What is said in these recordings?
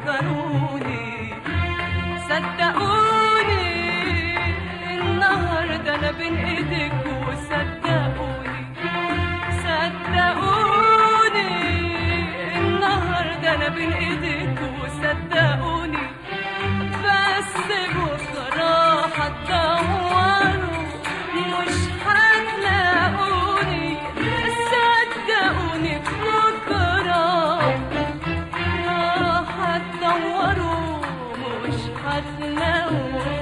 فكروني صدقوني النهارده انا بين ايدك وصدقوني صدقوني النهارده انا بين ايدك وصدقوني بس بكره هتدوروا مش هتلاقوني صدقوني بكره هتدوروا مش هتلاقوني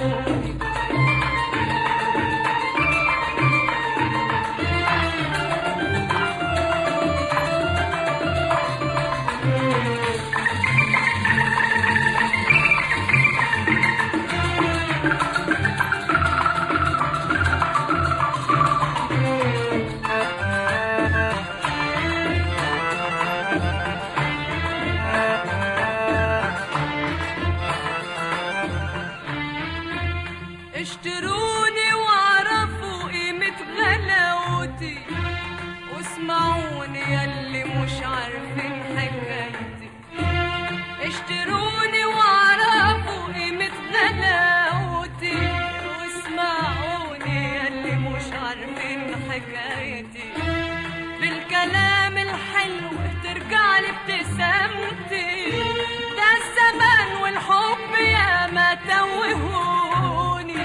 اشتروني واعرفوا قيمة غلاوتي واسمعوني ياللي مش عارفين حكايتي اشتروني واعرفوا قيمة غلاوتي واسمعوني ياللي مش عارفين حكايتي بالكلام الحلو ترجع لي ابتسامتي ده الزمان والحب يا ما توهوني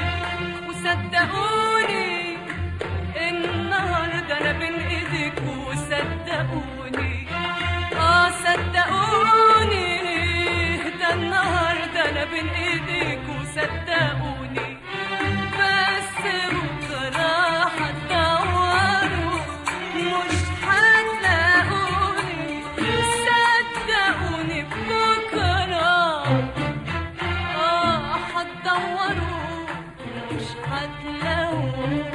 وصدقوني النهارده انا بين ايدك وصدقوني اه صدقوني ده النهارده انا بين ايدك وصدقوني بس بكره هتدوروا مش هتلاقوني صدقوني بكره اه هتدوروا مش هتلاقوني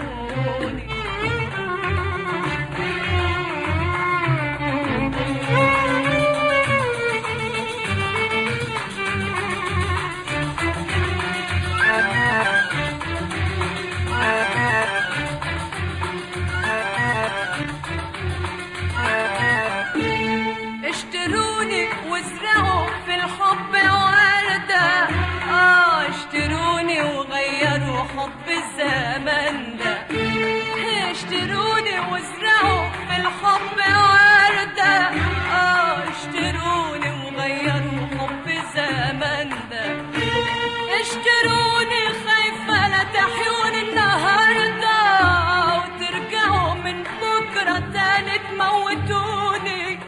اشتروني وازرعوا في الحب وردة اه اشتروني وغيروا حب الزمن ده اشتروني وازرعوا في الحب وردة اه اشتروني وغيروا حب الزمن ده اشتروني خايفة لا تحيوني النهاردة وترجعوا من بكرة تاني تموتوني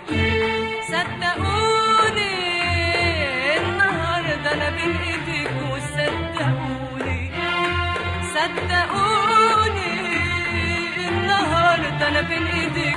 صدقوني النهاردة أنا بين إيديك وصدقوني صدقوني النهاردة أنا بين إيديك